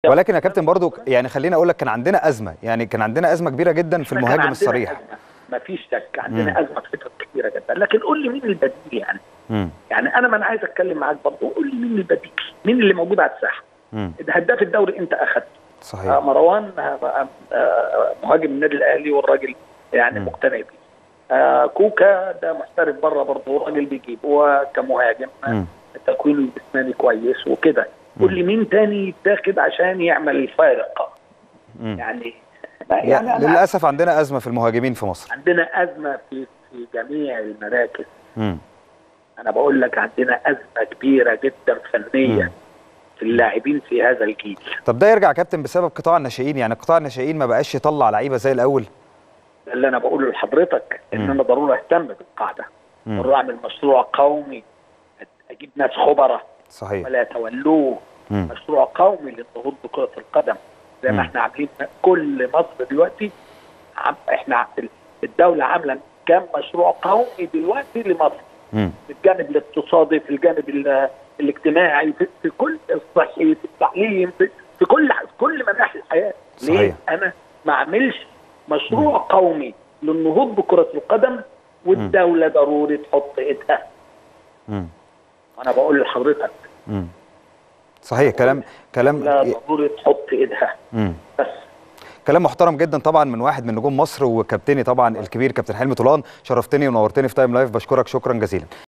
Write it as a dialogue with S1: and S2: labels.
S1: ولكن يا كابتن برضو يعني خليني اقول لك كان عندنا ازمه يعني كان عندنا ازمه كبيره جدا في المهاجم الصريح
S2: ما فيش شك عندنا ازمه في حتت كتيره جدا لكن قول لي مين البديل يعني
S1: مم.
S2: يعني انا ما انا عايز اتكلم معاك برضه قول لي مين البديل مين اللي موجود على الساحه
S1: مم.
S2: هداف الدوري انت اخذت آه،
S1: صحيح
S2: مروان آه، آه، مهاجم النادي الاهلي والراجل يعني
S1: مم.
S2: مقتنع بيه آه، كوكا ده محترف بره برضه راجل بيجيب هو كمهاجم
S1: مم.
S2: تكوينه الجسماني كويس وكده قول لي مين تاني يتاخد عشان يعمل الفارق
S1: مم.
S2: يعني
S1: يعني
S2: يعني أنا
S1: للاسف عندنا ازمه في المهاجمين في مصر
S2: عندنا ازمه في في جميع المراكز
S1: مم.
S2: انا بقول لك عندنا ازمه كبيره جدا فنيه
S1: مم.
S2: في اللاعبين في هذا الجيل
S1: طب ده يرجع يا كابتن بسبب قطاع الناشئين يعني قطاع الناشئين ما بقاش يطلع لعيبه زي الاول
S2: ده اللي انا بقوله لحضرتك ان
S1: مم.
S2: انا ضروري اهتم بالقاعده
S1: مم.
S2: ضروري اعمل مشروع قومي اجيب ناس خبراء
S1: صحيح
S2: ولا يتولوه
S1: مم.
S2: مشروع قومي للنهوض بكره القدم زي
S1: مم.
S2: ما احنا عاملين كل مصر دلوقتي عم احنا الدوله عامله كام مشروع قومي دلوقتي لمصر
S1: مم.
S2: في الجانب الاقتصادي في الجانب ال- الاجتماعي في, في كل الصحي في التعليم في, في كل في كل مناحي الحياه
S1: صحيح.
S2: ليه انا ما اعملش مشروع قومي للنهوض بكره القدم والدوله ضروري تحط ايدها
S1: مم.
S2: انا بقول لحضرتك
S1: مم. صحيح كلام كلام
S2: لا ضروري تحط ايدها
S1: مم.
S2: بس
S1: كلام محترم جدا طبعا من واحد من نجوم مصر وكابتني طبعا الكبير كابتن حلمي طولان شرفتني ونورتني في تايم لايف بشكرك شكرا جزيلا